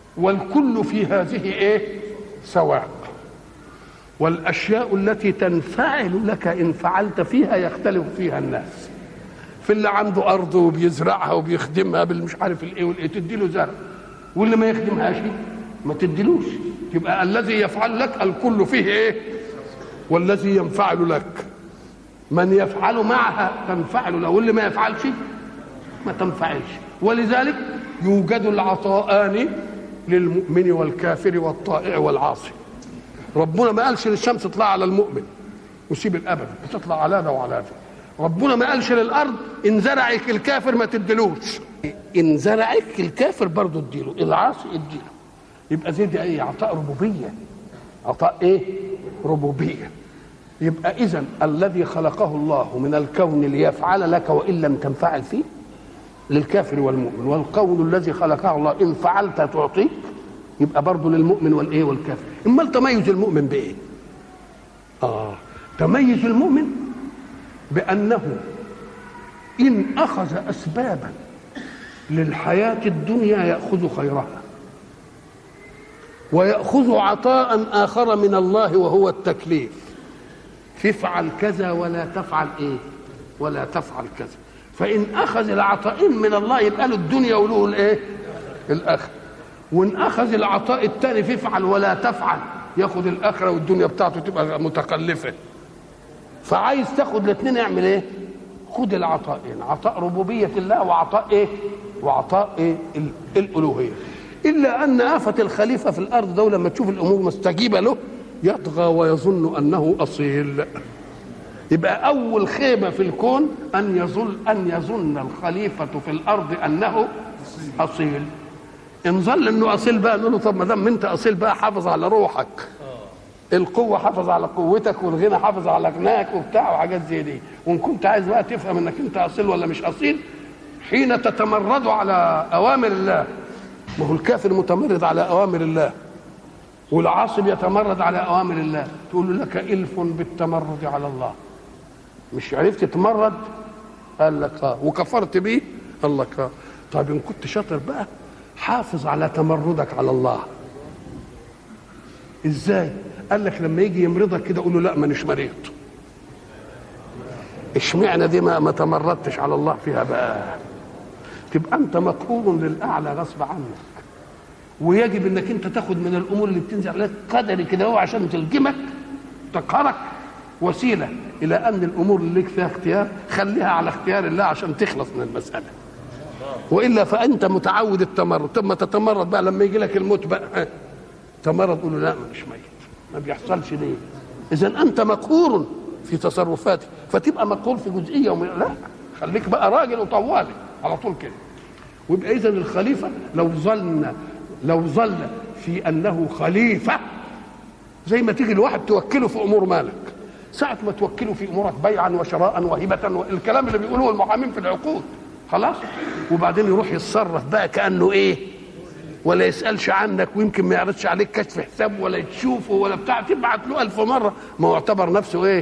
والكل في هذه ايه سواء والاشياء التي تنفعل لك ان فعلت فيها يختلف فيها الناس في اللي عنده ارض وبيزرعها وبيخدمها بالمش عارف الايه والايه تدي له زرع واللي ما يخدمهاش ما تديلوش يبقى الذي يفعل لك الكل فيه ايه والذي ينفعل لك من يفعل معها تنفعل له واللي ما يفعلش ما تنفعلش ولذلك يوجد العطاءان للمؤمن والكافر والطائع والعاصي ربنا ما قالش للشمس اطلع على المؤمن وسيب الابد بتطلع على ده وعلى ده ربنا ما قالش للارض ان زرعك الكافر ما تديلوش ان زرعك الكافر برضه اديله العاصي اديله يبقى زي دي ايه عطاء ربوبيه عطاء ايه ربوبيه يبقى اذا الذي خلقه الله من الكون ليفعل لك وان لم تنفعل فيه للكافر والمؤمن والقول الذي خلقه الله ان فعلت تعطيك يبقى برضه للمؤمن والايه والكافر امال تميز المؤمن بايه اه تميز المؤمن بانه ان اخذ اسبابا للحياه الدنيا ياخذ خيرها وياخذ عطاء اخر من الله وهو التكليف تفعل كذا ولا تفعل ايه ولا تفعل كذا فان اخذ العطاء من الله يبقى له الدنيا وله الايه الاخره وان اخذ العطاء الثاني فافعل ولا تفعل ياخذ الاخره والدنيا بتاعته تبقى متكلفه فعايز تاخد الاثنين اعمل ايه خد العطاءين عطاء ربوبيه الله وعطاء ايه وعطاء ايه الالوهيه الا ان افه الخليفه في الارض ده لما تشوف الامور مستجيبه له يطغى ويظن انه اصيل يبقى اول خيبه في الكون ان يظن ان يظن الخليفه في الارض انه اصيل ان ظل انه اصيل بقى نقول له طب ما دام انت اصيل بقى حافظ على روحك القوه حافظ على قوتك والغنى حافظ على غناك وبتاع وحاجات زي دي وان كنت عايز بقى تفهم انك انت اصيل ولا مش اصيل حين تتمرد على اوامر الله ما هو الكافر متمرد على اوامر الله والعاصب يتمرد على اوامر الله تقول له لك الف بالتمرد على الله مش عرفت تتمرد قال لك اه وكفرت بيه قال لك اه طيب ان كنت شاطر بقى حافظ على تمردك على الله ازاي قال لك لما يجي يمرضك كده قول له لا مانيش مريض اشمعنى دي ما ما تمردتش على الله فيها بقى تبقى انت مقهور للاعلى غصب عنك ويجب انك انت تاخد من الامور اللي بتنزل عليك قدري كده هو عشان تلجمك تقهرك وسيله الى ان الامور اللي لك فيها اختيار خليها على اختيار الله عشان تخلص من المساله والا فانت متعود التمرد طب ما تتمرد بقى لما يجي لك الموت بقى تمرد قول له لا مش ميت ما بيحصلش ليه اذا انت مقهور في تصرفاتك فتبقى مقهور في جزئيه ومن... لا خليك بقى راجل وطوالي على طول كده ويبقى اذا الخليفه لو ظلنا لو ظل في انه خليفه زي ما تيجي الواحد توكله في امور مالك ساعة ما توكله في امورك بيعا وشراء وهبة والكلام اللي بيقولوه المحامين في العقود خلاص وبعدين يروح يتصرف بقى كانه ايه ولا يسالش عنك ويمكن ما يعرضش عليك كشف حساب ولا تشوفه ولا بتاع تبعت له ألف مره ما هو اعتبر نفسه ايه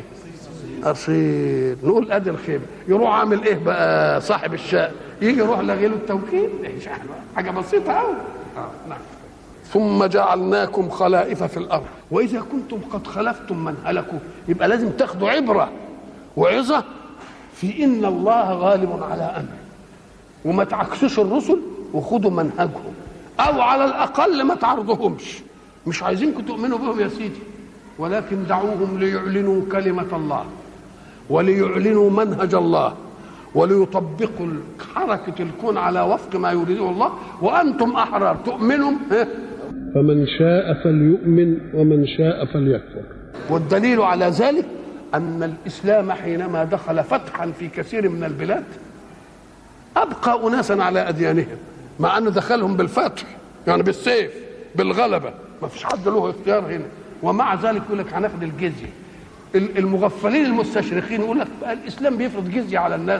اصيل نقول ادي الخيبه يروح عامل ايه بقى صاحب الشأن يجي يروح لغي له التوكيل حاجه بسيطه قوي آه. نعم ثم جعلناكم خلائف في الارض واذا كنتم قد خلفتم من هلكوا يبقى لازم تاخدوا عبره وعظه في ان الله غالب على امره وما تعكسوش الرسل وخدوا منهجهم او على الاقل ما تعرضهمش مش عايزينكم تؤمنوا بهم يا سيدي ولكن دعوهم ليعلنوا كلمه الله وليعلنوا منهج الله وليطبقوا حركة الكون على وفق ما يريده الله وأنتم أحرار تؤمنوا فمن شاء فليؤمن ومن شاء فليكفر والدليل على ذلك أن الإسلام حينما دخل فتحا في كثير من البلاد أبقى أناسا على أديانهم مع أنه دخلهم بالفتح يعني بالسيف بالغلبة ما فيش حد له اختيار هنا ومع ذلك يقول لك هناخد الجزية المغفلين المستشرقين يقول لك الإسلام بيفرض جزية على الناس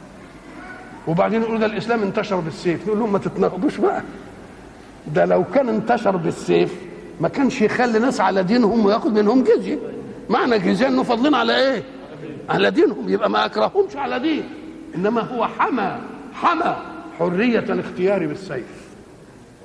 وبعدين يقولوا ده الإسلام انتشر بالسيف نقول لهم ما تتناقضوش بقى ده لو كان انتشر بالسيف ما كانش يخلي ناس على دينهم وياخد منهم جزيه معنى جزيه انه فاضلين على ايه على دينهم يبقى ما اكرههمش على دين انما هو حمى حمى حريه الاختيار بالسيف